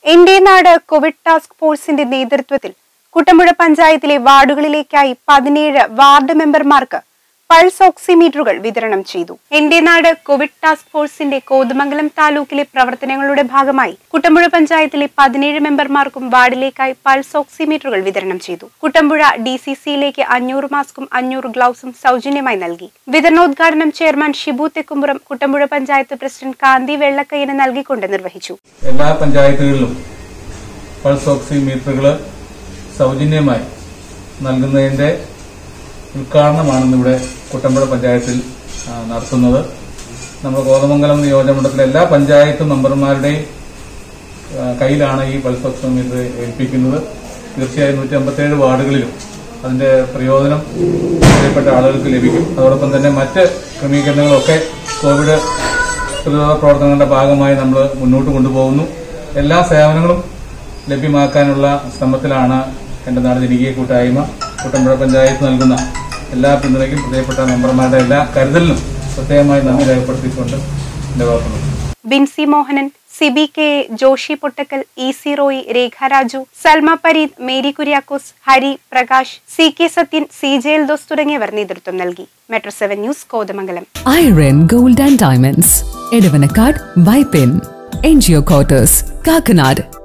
എന്റെ നാട് Covid task ഫോഴ്സിന്റെ നേതൃത്വത്തിൽ കുട്ടമ്പുഴ പഞ്ചായത്തിലെ വാർഡുകളിലേക്കായി പതിനേഴ് വാർഡ് മെമ്പർമാർക്ക് പൾസ് ഓക്സിമീറ്ററുകൾ വിതരണം ചെയ്തു എന്റെ നാട് കോവിഡ് ടാസ്ക് ഫോഴ്സിന്റെ കോതമംഗലം താലൂക്കിലെ പ്രവർത്തനങ്ങളുടെ ഭാഗമായി കുട്ടമ്പുഴ പഞ്ചായത്തിലെ പതിനേഴ് മെമ്പർമാർക്കും വാർഡിലേക്കായി പൾസ് ഓക്സിമീറ്ററുകൾ വിതരണം ചെയ്തു കുട്ടമ്പുഴ ഡി സി സിയിലേക്ക് അഞ്ഞൂറ് മാസ്കും അഞ്ഞൂറ് ഗ്ലൗസും സൗജന്യമായി നൽകി വിതരണോദ്ഘാടനം ചെയർമാൻ ഷിബു തെക്കുംപുറം കുട്ടമ്പുഴ പഞ്ചായത്ത് പ്രസിഡന്റ് കാന്തി വെള്ളക്കയ്യന് നൽകിക്കൊണ്ട് നിർവഹിച്ചു എല്ലാ പഞ്ചായത്തുകളിലും പൾസ് ഓക്സിമീറ്ററുകൾ സൗജന്യമായി നൽകുന്നതിന്റെ ഉദ്ഘാടനമാണ് ഇന്നിവിടെ കുട്ടമ്പുഴ പഞ്ചായത്തിൽ ആ, നടത്തുന്നത് നമ്മുടെ കോതമംഗലം നിയോജകമണ്ഡലത്തിലെ എല്ലാ പഞ്ചായത്ത് മെമ്പർമാരുടെയും ആ, കയ്യിലാണ് ഈ പൾസ് ഓക്സിമീറ്റർ ഏൽപ്പിക്കുന്നത് തീർച്ചയായും നൂറ്റി അമ്പത്തേഴ് വാർഡുകളിലും അതിന്റെ പ്രയോജനം പ്രിയപ്പെട്ട ആളുകൾക്ക് ലഭിക്കും അതോടൊപ്പം തന്നെ മറ്റ് ക്രമീകരണങ്ങളൊക്കെ കോവിഡ് പ്രതിരോധ പ്രവർത്തനങ്ങളുടെ ഭാഗമായി നമ്മൾ മുന്നോട്ട് കൊണ്ടുപോകുന്നു എല്ലാ സേവനങ്ങളും ലഭ്യമാക്കാനുള്ള ശ്രമത്തിലാണ് എന്റെ നാട് ജനകീയ കൂട്ടായ്മ കുട്ടമ്പുഴ പഞ്ചായത്ത് നൽകുന്ന എല്ലാ പിന്തുണയ്ക്കും പ്രിയപ്പെട്ട മെമ്പർമാരുടെ എല്ലാ കരുതലിനും പ്രത്യേകമായി നന്ദി രേഖപ്പെടുത്തിക്കൊണ്ട് എന്റെ വാക്കുകൾ Binsi Mohanan Siby K A, Joshi Pottakkal E C Roy Rekha Raju Salma Pareed Mary Kuriakose Hari Prakash C K Sathyan C J Eldhose തുടങ്ങിയവർ നേതൃത്വം നൽകി metro seven news Kothamangalam Iron Gold and Diamonds, Edavanakad, Vipin, NGO Quarters, Kakanad,